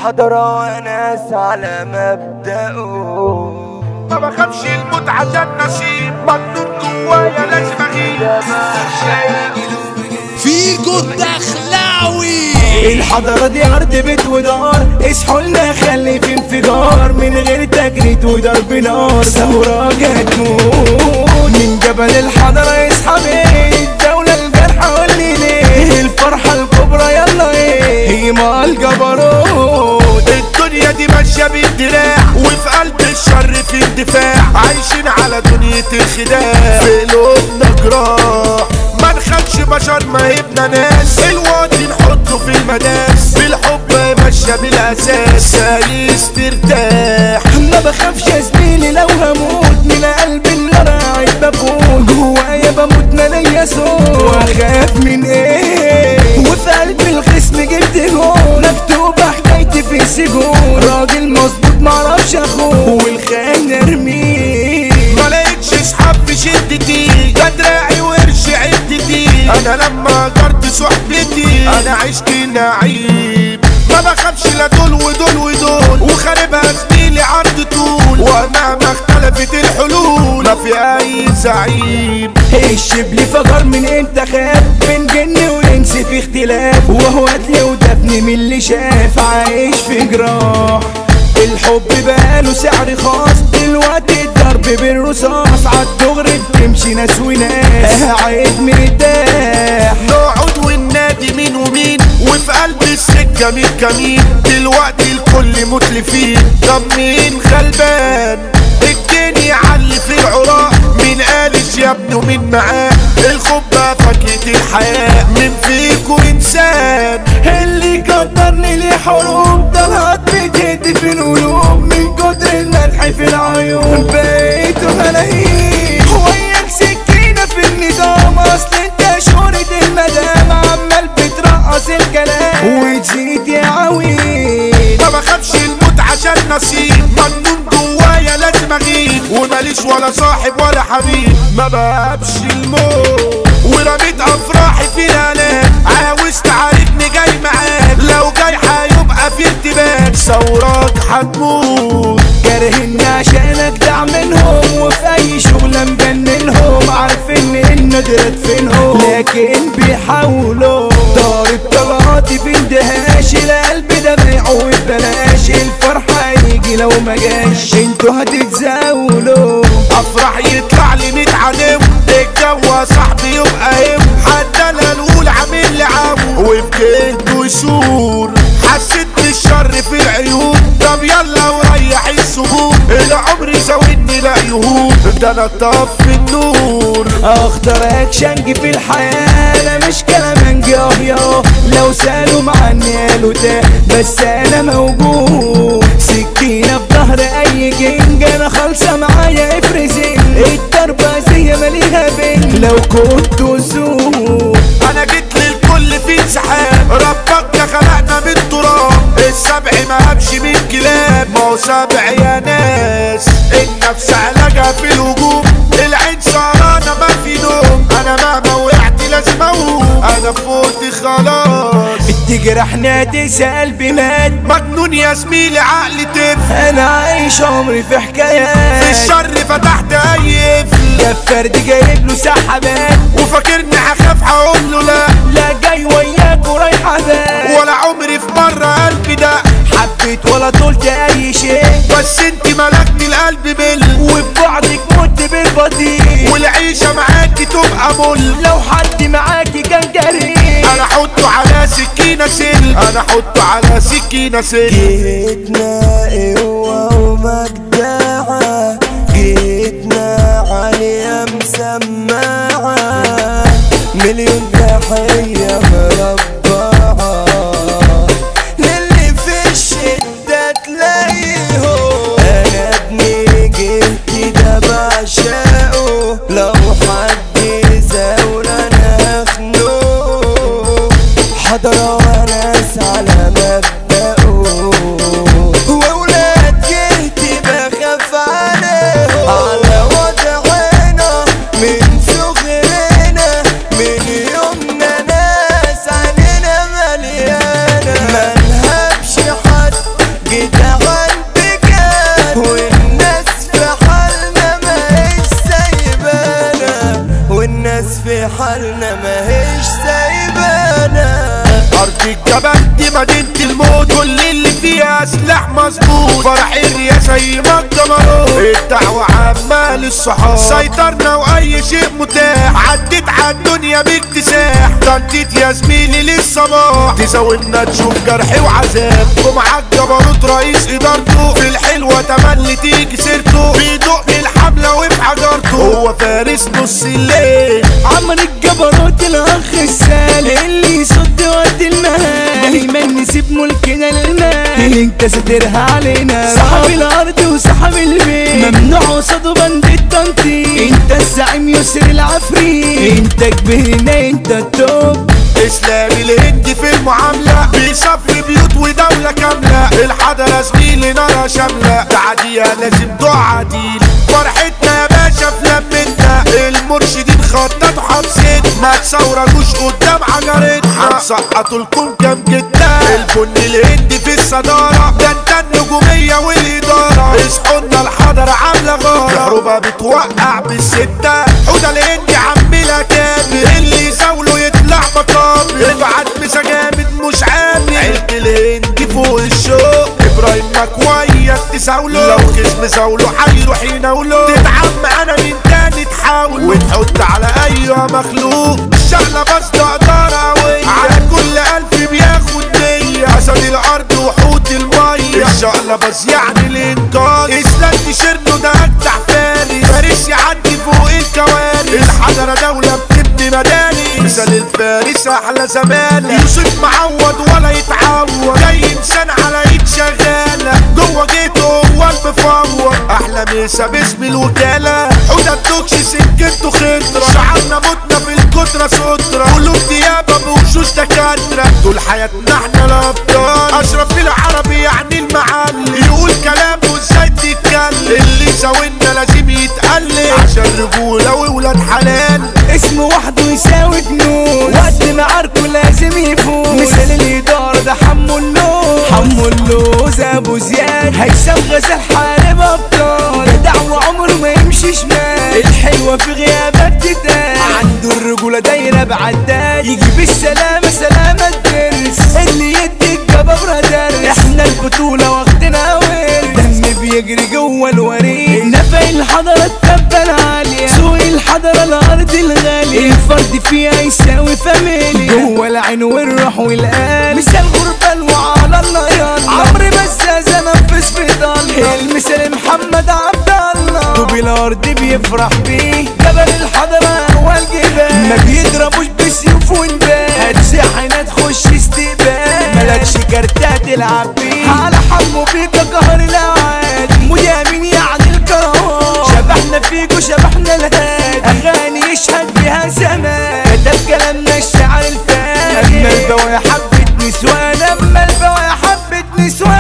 الحضرة وناس على مبدأه ما بخافش الموت عشان نصيب مجنون جوايا لازم اغيب ده ما فيجو الدخلاوي الحضرة دي أرض بيت ودار اصحوا لنا خلي في انفجار من غير تجريد وضرب نار ثورة جت موت من جبل الحضرة اصحى بيه الدولة الجرحى واللي ليه الفرحة الكبرى يلا ايه هي مع الجبروت الدنيا دي ماشية بالدراع وفي قلب الشر في اندفاع عايشين على دنيا الخداع في قلوبنا جراح ما نخافش بشر ما يبنى ناس الواطي نحطه في المداس بالحب ماشية بالاساس عايز ترتاح ما بخافش يا زميلي لو هموت من قلب النار قاعد بفوت جوايا بموت ما ليا صوت واخاف من ايه وفي قلب الخصم جبت جول مكتوبة حكايتي في سجون راجل مظبوط معرفش اخوه والخان ارميه ما لقيتش اصحاب في شدتي لا دراعي وقرش عدتي انا لما جرت صحبتي انا عشت نعيم ما بخافش لا دول ودول ودول وخاربها زميلي عرض طول ومهما اختلفت الحلول ما في اي زعيم الشبل فجر من انت خاف بين جن وانس في اختلاف وهو قتل ودفن من اللي شاف عايش في جراح الحب بقاله سعر خاص دلوقتي الضرب بالرصاص عالدغري بتمشي ناس وناس عايد مرتاح نقعد وننادي مين ومين وفي قلب السكة مين كمين دلوقتي الكل متلفين طب مين غلبان الدنيا علي في العراق مين قالش يا ابني ومين معاه الخبة فاكهة الحياة مين فيكو انسان اللي قدرني لحروب طلعت بتهدي في القلوب من كتر المدح في العيون بقيت ملايين وياك سكينة في النظام اصل انت شهرة المدام عمال بترقص الكلام وتزيد يا عويل ما بخافش الموت عشان نصيب مجنون جوايا لازم اغيب وماليش ولا صاحب ولا حبيب ما بهابش الموت ورميت افراحي في الالام عاوز تعرفني جاي معاك لو جاي هيبقى في ارتباك ثوراك هتموت كارهني عشان اجدع منهم وفي اي شغلة مجننهم عارفين ان ندرت فينهم لكن بيحاولوا ضارب طلعاتي في اندهاش القلب ده بيعه ببلاش الفرحة يجي لو ما جاش انتوا هتتزاولوا افرح يطلع لي 100 عدو الجو صاحبي يبقى هم حتى لا نقول عامل لي عمو وبجهده يشور حسيت بالشر في العيون طب يلا وريح السجون العمر زودني لا يهون ده انا طفي النور اختار اكشنج في الحياة انا مش كلامنج اه يا لو سالوا معني قالوا ده بس انا موجود سكينة في ظهر اي جنج انا خالصة معايا افرزين الضربة زي ماليها بين لو كنت سوق انا جيت للكل في انسحاب ربك ده خلقنا من تراب السبع ما همشي من كلاب ما هو سبع يا ناس النفس علاجها في الهجوم العين سهرانة ما في نوم انا مهما وقعت لازم اقوم انا فوت خلاص تجرحنا تسأل بمات مجنون يا زميلي عقلي تف انا عايش عمري في في حكايات الشر فتحت اي قفل ده فرد جايب له سحبات وفاكرني هخاف هقول له لا لا جاي وياك ورايحة بات ولا عمري في مرة قلبي ده حبيت ولا طولت اي شيء بس انت ملكتي القلب بال وببعدك مت بالبطيء والعيشة معاكي تبقى مل لو حد معاكي كان جريء انا احطه على سكينة سل انا احطه على سكينة سل جيتنا قوة ومجدعة جيتنا عليا مسمعة مليون تحية مربعة للي في الشدة تلاقيهم أنا ابني جهتي ده بعشقه لو حد زاول أنا هخنقه حضرة وناس على مبدأه وولاد جهتي بخاف عليهم على وضعنا من صغرنا من يومنا ناس علينا مليانة ملهبش حد الجبل دي مدينة الموت كل اللي فيها سلاح مظبوط فرح الرياسة ما الجمرود الدعوة عامة للصحاب سيطرنا واي شيء متاح عديت على الدنيا باكتساح تنطيط يا زميلي للصباح تزاولنا تشوف جرح وعذاب ومعاك جبروت رئيس ادارته في الحلوة تملي تيجي سيرته بيدق الحملة وفي حجرته هو فارس نص الليل عمر الجبروت الاخ السالي اللي يصد وقت المهام دايما نسيب ملكنا للمال انت ساترها علينا صاحب الارض وصاحب البيت ممنوع قصاده بند التنطيط انت الزعيم يسر العفريت انت كبرنا انت التوب اسلامي الهندي في المعاملة بيصفي بيوت ودولة كاملة الحضرة زميلي نارها شاملة تعديها لازم دعاء عديل فرحتنا يا باشا في لمتنا المرشدين خططوا حبسين ما تصورجوش قدام حجرتنا هنسقطوا لكم كام جدا البن الهندي في الصدارة ده انت النجومية والإدارة اصحونا الحضرة عاملة غارة كهربا بتوقع بالستة حوده الهندي عملها كامل اللي يزاوله يطلع مقابل ابعت مسا جامد مش عامل عيلة الهندي فوق الشوق ابراهيم مكويس تساوله لو خصم زاوله هيروح يناوله تتعم انا من تاني تحاول وتحط على اي مخلوق الشغلة بس تقدر قوية على كل الف بياخد مية اسد الارض وحوت المية الشغلة بس يعني الانقاذ اسلام تشيرنو ده اجدع فارس فارس يعدي فوق الكوارث الحضرة دولة بتبني مدارس مثال الفارس احلى زمان يوسف معود ولا يتعود جاي انسان على ايد شغالة جوه جيته هو المفوض احلى مسا باسم الوكالة حوده الدوكش سكته خضرة شعرنا متنا في الكترة سترة قلوب ديابة بوشوش دكاترة طول حياتنا احنا الابطال اشرف العربي يعني المعلم يقول كلامه ازاي تتكلم اللي زاولنا لازم يتقلب عشان رجولة وولاد حلال اسم وحده يساوي جنون وقت ما عاركه لازم يفوز مثال الإدارة ده حمو اللوز حمو اللوز أبو زياد هيثم غزال حارب أبطال جدع وعمره ما يمشي شمال الحلوة في غيابك تتقال عنده الرجولة دايرة بعداد يجي بالسلامة سلامة الدرس اللي يدي الجبابرة درس احنا البطولة واخدنا ورث دم بيجري جوه الوريد نفق الحضرة التبة العالية سوق الحضرة الأرض الغالية الفرد فيها يساوي فاميليا جوه العين والروح والقلب مثال غربة وعلى الله يلا عمري بزازة نفس في ضل المثال محمد عبد الله طوب الأرض بيفرح بيه جبل الحضرة هو الجبال ما بيضربوش بسيوف ونبال هتسحن تخش استقبال ملكش كارتات تلعب بيه على حمو بيك قهر الأوعاد مدامين يعني الكروان شبحنا فيكو شبحنا الهاد أغاني يشهد بها زمان كتب كلامنا الشعر الفات أما البوايا حبة نسوان أما البوايا حبة نسوان